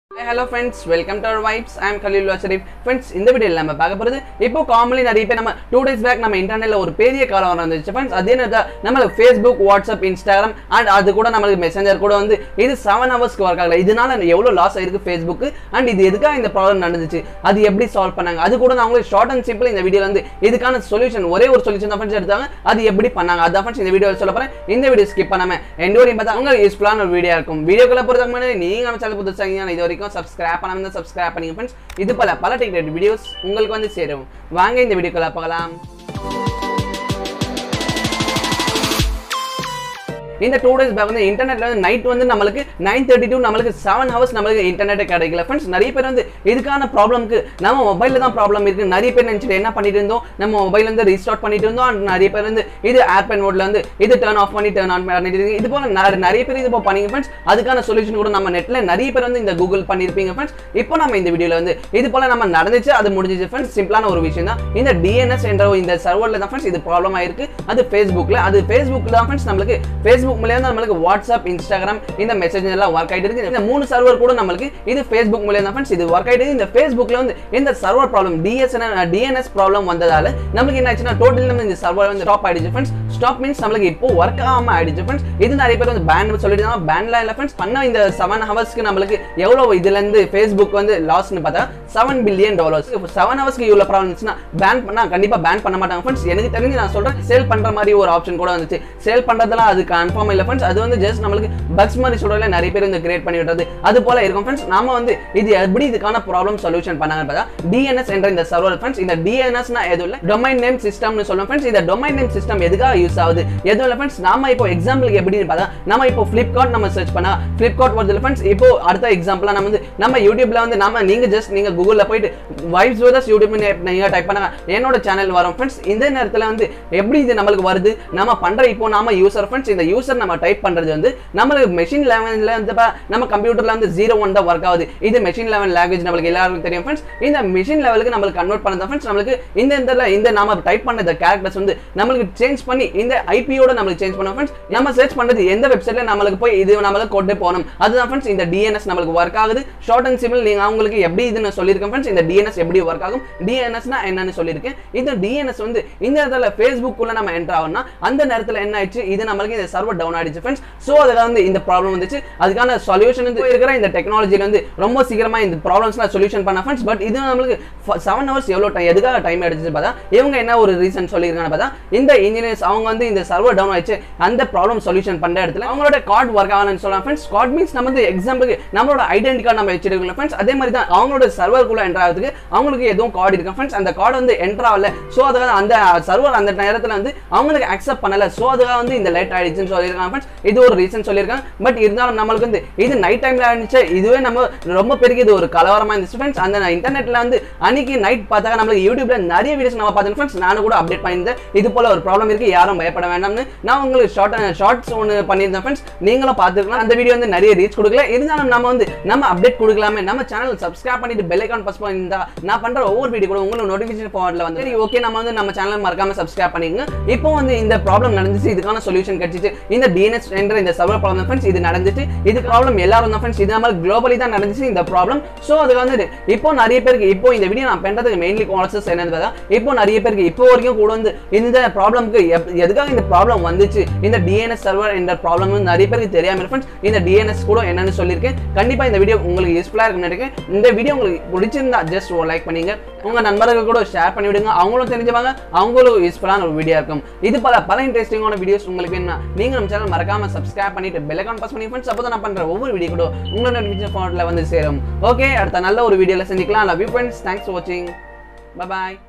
Hello friends welcome to our vibes I am Khalil Sharif friends இந்த வீடியோவில் நம்ம பார்க்க போகிறது இப்போ காமன்லி நிறைய பேர் நம்ம டூ டேஸ் பேக் நம்ம இன்டர்நெட்டில் ஒரு பெரிய காலம் வந்துச்சு ஃப்ரெண்ட்ஸ் அதே நேரத்தில் நம்மளுக்கு ஃபேஸ்புக் வாட்ஸ்அப் இன்ஸ்டாகிராம் அண்ட் அது கூட நம்மளுக்கு மெசேஞ்சர் கூட வந்து இது செவன் ஹவர்ஸ்க்கு ஒர்க் ஆகல இதனால எவ்வளோ லாஸ் ஆயிருக்கு ஃபேஸ்புக்கு அண்ட் இது எதுக்காக இந்த ப்ராப்ளம் நடந்துச்சு அது எப்படி சால்வ் பண்ணாங்க அது கூட நான் உங்களுக்கு ஷார்ட் அண்ட் சிம்பிள் இந்த வீடியோவில் வந்து இதுக்கான சொல்யூஷன் ஒரே ஒரு சொல்யூஷன் தான் ஃப்ரெண்ட்ஸ் எடுத்தாங்க அது எப்படி பண்ணாங்க அதான் ஃப்ரெண்ட்ஸ் இந்த வீடியோவில் சொல்ல போகிறேன் இந்த வீடியோ ஸ்கிப் பண்ணாம எந்த வரையும் பார்த்தா உங்களுக்கு யூஸ்ஃபுல்லான ஒரு வீடியோ இருக்கும் வீடியோக்குள்ள போகிறதுக்கு முன்னாடி நீங்கள் நம்ம சேனல் புதுசாக இது வரைக்கும் சப்ஸ்கிரைப் பண்ணாம இருந்தால் சப்ஸ்கிரைப் பண்ணிங்க ஃப்ரெண்ட்ஸ் இது பல பல டிக்கெட் வீடியோஸ் உங்களுக்கு வந்து சேரும் வாங்க இந்த வீடியோக்குள்ள பார்க்கலாம் இந்த டூ டேஸ் பேக் வந்து இன்டர்நெட்ல வந்து நைட் வந்து நம்மளுக்கு நைன் தேர்ட்டி டூ நம்மளுக்கு செவன் ஹவர்ஸ் நம்மளுக்கு இன்டர்நெட் கிடைக்கல ஃப்ரெண்ட்ஸ் நிறைய பேர் வந்து இதுக்கான ப்ராப்ளம்க்கு நம்ம மொபைலில் தான் ப்ராப்ளம் இருக்கு நிறைய பேர் நினச்சிட்டு என்ன பண்ணிட்டு இருந்தோம் நம்ம மொபைல் வந்து ரீஸ்டார்ட் பண்ணிட்டு இருந்தோம் and நிறைய பேர் வந்து இது ஏர்பென் மோட்ல வந்து இது டர்ன் ஆஃப் பண்ணி டர்ன் ஆன் பண்ணிட்டு இருக்கீங்க. இது போல நெ- நிறைய பேர் இது இப்போ பண்ணீங்க ஃப்ரெண்ட்ஸ் அதுக்கான சொல்யூஷன் கூட நம்ம நெட்ல நிறைய பேர் வந்து இந்த கூகுள் பண்ணியிருப்பீங்க ஃப்ரெண்ட்ஸ் இப்போ நம்ம இந்த வீடியோல வந்து இது போல நம்ம நடந்துச்சு அது முடிஞ்சிச்சு ஃப்ரெண்ட்ஸ் சிம்பிளான ஒரு விஷயம் தான் இந்த டிஎன்எஸ் என்ற இந்த சர்வர்ல தான் ஃப்ரெண்ட்ஸ் இது ப்ராப்ளம் ஆயிருக்கு அது ஃபேஸ்புக்ல அது ஃபேஸ்புக்ல தான் ஃப்ரெண்ட்ஸ் நம்மளுக்கு ஃபேஸ்புக் மூலியம் தான் நம்மளுக்கு வாட்ஸ்அப் இன்ஸ்டாகிராம் இந்த மெசேஜ் எல்லாம் ஒர்க் ஆயிட்டு இருக்கு இந்த மூணு சர்வர் கூட நம்மளுக்கு இது ஃபேஸ்புக் மூலியம் தான் ஃப்ரெண்ட்ஸ் இது ஒர்க் ஆயிட்டு இருக்கு. இந்த ஃபேஸ்புக்ல வந்து இந்த server problem DSN DNS problem வந்ததால நமக்கு என்ன ஆச்சுன்னா டோட்டல் நம்ம இந்த சர்வர் வந்து ஸ்டாப் ஆயிடுச்சு ஃப்ரெண்ட்ஸ் ஸ்டாப் மீன்ஸ் நம்மளுக்கு இப்போ ஒர்க் ஆகாம ஆயிடுச்சு ஃப்ரெண்ட்ஸ் இது நிறைய பேர் வந்து பேன் சொல்லிட்டு பேன்ல இல்ல ஃப்ரெண்ட்ஸ் பண்ண இந்த செவன் ஹவர்ஸ்க்கு நம்மளுக்கு எவ்வளவு இதுல இருந்து ஃபேஸ்புக் வந்து லாஸ்னு பார்த்தா செவன் பில்லியன் டாலர்ஸ் செவன் ஹவர்ஸ்க்கு இவ்வளவு ப்ராப்ளம் இருந்துச்சுன்னா பேன் பண்ணா கண்டிப்பா பேன் பண்ண மாட்டாங்க ஃப்ரெண்ட்ஸ் எனக்கு தெரிஞ்சு நான் சொல்றேன் சேல் பண்ற மாதிரி ஒரு ஆப்ஷன் கூட வந்துச்சு சேல் பண்றதெல்லாம் அது கன்ஃபார்ம் இல்ல ஃப்ரெண்ட்ஸ் அது வந்து ஜஸ்ட் நம்மளுக்கு பக்ஸ் மாதிரி சொல்றதுல நிறைய பேர் வந்து கிரியேட் பண்ணி விடுறது அது போல இருக்கும் ஃப்ரெண்ட்ஸ் நாம வந்து இது எப்படி இதுக்கான ப்ராப்ளம் சொல்யூஷன் பண்ணாங்கன்னு பார்த்தா டிஎன்எஸ் என்ற இந்த சர்வர் ஃப்ரெண்ட்ஸ் இந்த டிஎன்எஸ்னா எதுவும் இல்லை டொமைன் நேம் சிஸ்டம்னு சொல்லுவோம் ஃப்ரெண்ட்ஸ் இந்த டொமைன் நேம் சிஸ்டம் எதுக்காக யூஸ் ஆகுது எதுவும் இல்லை ஃப்ரெண்ட்ஸ் நாம இப்போ எக்ஸாம்பிளுக்கு எப்படின்னு பார்த்தா நம்ம இப்போ ஃபிளிப்கார்ட் நம்ம சர்ச் பண்ணா ஃபிளிப்கார்ட் வருது ஃப்ரெண்ட்ஸ் இப்போ அடுத்த எக்ஸாம்பிளா நம்ம வந்து நம்ம யூடியூப்ல வந்து நம்ம நீங்க ஜஸ்ட் நீங்க கூகுள்ல போயிட்டு வைப்ஸ் விதஸ் யூடியூப் நீங்க டைப் பண்ணுங்க என்னோட சேனல் வரும் ஃப்ரெண்ட்ஸ் இந்த நேரத்துல வந்து எப்படி இது நம்மளுக்கு வருது நம்ம பண்ற இப்போ நாம யூசர் ஃப்ரெண்ட்ஸ் இந்த யூசர் நம்ம டைப் பண்றது வந்து நம்மளுக்கு மெஷின் லெவன்ல வந்து பா- நம்ம கம்ப்யூட்டர்ல வந்து ஜீரோ ஒன் தான் ஒர்க் ஆகுது இது மெஷின் லெவல் லாங்குவேஜ் நம்மளுக்கு எல்லாருக்கும் தெரியும் ஃப்ரெண்ட்ஸ் இந்த மெஷின் லெவலுக்கு நம்மளுக்கு கன்வெர்ட் பண்ணது ஃப்ரெண்ட்ஸ் நம்மளுக்கு இந்த இந்த இந்த நாம டைப் பண்ண இந்த கேரக்டர்ஸ் வந்து நம்மளுக்கு சேஞ்ச் பண்ணி இந்த ஐபியோட நம்மளுக்கு சேஞ்ச் பண்ணோம் ஃப்ரெண்ட்ஸ் நம்ம சர்ச் பண்றது எந்த வெப்சைட்ல நம்மளுக்கு போய் இது நம்மளுக்கு கொண்டு போகணும் அதுதான் ஃப்ரெண்ட்ஸ் இந்த டிஎன்எஸ் நம்மளுக்கு ஒர்க் ஆகுது ஷார்ட் அண்ட் சிம்பிள் நீங்க அவங்களுக்கு எப்படி இது நான் சொல்லியிருக்கேன் ஃப்ரெண்ட்ஸ் இந்த டிஎன்எஸ் எப்படி ஒர்க் ஆகும் டிஎன்எஸ்னா என்னன்னு சொல்லியிருக்கேன் இந்த டிஎன்எஸ் வந்து இந்த இடத்துல ஃபேஸ்புக்குள்ள நம்ம என்டர் ஆகணும்னா அந்த நேரத்துல என்ன ஆயிடுச்சு இது நம்மளுக்கு இந்த சர்வர் டவுன் ஆயிடுச்சு ஃப்ரெண்ட்ஸ் ஸோ அதில் வந்து இந்த ப்ராப்ளம் வந்துச்சு அதுக்கான சொல்யூஷன் வந்து இருக்கிற இந்த டெக்னாலஜில வந்து ரொம்ப சீக்கிரமா இந்த ப்ராப்ளம்ஸ்லாம் சொல்யூஷன் பண்ண ஃப்ரெண்ட்ஸ் பட் இது நம்மளுக்கு செவன் ஹவர்ஸ் எவ்வளோ டைம் எதுக்காக டைம் எடுத்துச்சு பார்த்தா இவங்க என்ன ஒரு ரீசன் சொல்லியிருக்காங்கன்னு பார்த்தா இந்த இன்ஜினியர்ஸ் அவங்க வந்து இந்த சர்வர் டவுன் ஆயிடுச்சு அந்த ப்ராப்ளம் சொல்யூஷன் பண்ற இடத்துல அவங்களோட கார்டு ஒர்க் ஆகலன்னு சொல்லலாம் ஃப்ரெண்ட்ஸ் கார்டு மீன்ஸ் நம்ம வந்து எக்ஸாம்பிளுக்கு நம்மளோட ஐடென்டி கார்டு நம்ம வச்சிருக்கோம் ஃப்ரெண்ட்ஸ் அதே மாதிரி தான் அவங்களோட சர்வருக்குள்ள என்டர் ஆகிறதுக்கு அவங்களுக்கு எதுவும் கார்டு இருக்கு ஃப்ரெண்ட்ஸ் அந்த கார்டு வந்து என்டர் ஆகல ஸோ அதுக்காக அந்த சர்வர் அந்த நேரத்தில் வந்து அவங்களுக்கு அக்செப்ட் பண்ணல ஸோ அதுக்காக வந்து இந்த லேட் ஆயிடுச்சுன்னு சொல்லியிருக்காங்க ஃப்ரெண்ட்ஸ் இது ஒரு ரீசன் சொல்லியிருக்காங்க பட் இருந்தாலும் நம்மளுக்கு வந்து இது நைட் டைம்ல இருந்துச்சு இதுவே நம்ம ரொம்ப பெரிய இது ஒரு கலவரமா இருந்துச்சு ஃப்ரெண்ட்ஸ் அந்த இன்டர்நெட்ல வந்து அன்னைக்கு நைட் பார்த்தாக்க நம்மளுக்கு யூடியூப்ல நிறைய வீடியோஸ் நம்ம பார்த்தோம் ஃப்ரெண்ட்ஸ் நானும் கூட அப்டேட் பண்ணியிருந்தேன் இது போல ஒரு ப்ராப்ளம் இருக்கு யாரும் பயப்பட வேண்டாம்னு நான் உங்களுக்கு ஷார்ட் ஷார்ட்ஸ் ஒன்று பண்ணியிருந்தேன் ஃப்ரெண்ட்ஸ் நீங்களும் பார்த்துருக்கலாம் அந்த வீடியோ வந்து நிறைய ரீச் கொடுக்கல இருந்தாலும் நம்ம வந்து நம்ம அப்டேட் கொடுக்கலாமே நம்ம சேனல் சப்ஸ்கிரைப் பண்ணிட்டு பெல் ஐக்கான் பஸ் பண்ணியிருந்தா நான் பண்ற ஒவ்வொரு வீடியோ கூட உங்களுக்கு நோட்டிஃபிகேஷன் ஃபார்வர்ட்ல வந்து சரி ஓகே நம்ம வந்து நம்ம சேனல் மறக்காம சப்ஸ்கிரைப் பண்ணிக்கங்க இப்போ வந்து இந்த ப்ராப்ளம் நடந்துச்சு இதுக்கான சொல்யூஷன் கிடைச்சிச்சு இந்த டிஎன்எஸ் என்ற இந்த சர்வர் ப்ராப்ளம் ஃப்ரெண்ட்ஸ் இது நடந்துச்சு இது ப்ராப்ளம் எல்லாரும் தான் ஃப்ரெண்ட்ஸ் இது நம்ம குளோபலி தான் நடந்துச்சு இந்த ப்ராப்ளம் ஸோ அது வந்து இப்போ நிறைய பேருக்கு இப்போ இந்த வீடியோ நான் பண்றதுக்கு மெயின்லி கான்சஸ் என்னன்னு பார்த்தா இப்போ நிறைய பேருக்கு இப்போ வரைக்கும் கூட வந்து இந்த ப்ராப்ளம்க்கு எதுக்காக இந்த ப்ராப்ளம் வந்துச்சு இந்த டிஎன்எஸ் சர்வர் என்ற ப்ராப்ளம் நிறைய பேருக்கு தெரியாம ஃப்ரெண்ட்ஸ் இந்த டிஎன்எஸ் கூட என்னன்னு சொல்லியிருக்கேன் கண்டிப்பா இந்த வீடியோ உங்களுக்கு யூஸ்ஃபுல்லா இருக்குன்னு நினைக்கிறேன் இந்த வீடியோ உங்களுக்கு பிடிச்சிருந்தா ஜஸ்ட் ஒரு லைக் பண்ணீங்க உங்க நண்பர்கள் கூட ஷேர் பண்ணி விடுங்க அவங்களும் தெரிஞ்சவாங்க அவங்களும் யூஸ்ஃபுல்லான ஒரு வீடியோ இருக்கும் இது பல பல இன்ட்ரெஸ்டிங்கான வீடியோஸ் உங்களுக்கு வேணும்னா நீங்க நம்ம சேனல் மறக்காம சப்ஸ்கிரைப் பண்ணிட்டு பெல் ஐக்கான் பாஸ் பண்ணி ஃப்ரெண்ட்ஸ் அப்போ நான் பண்ற ஒவ்வொரு வீடியோ கூட உங்களோட நோட்டிஃபிகேஷன் ஃபார்ட்ல வந்து சேரும் ஓகே அடுத்த நல்ல ஒரு வீடியோல சந்திக்கலாம் love you friends thanks for வாட்சிங் பை பாய்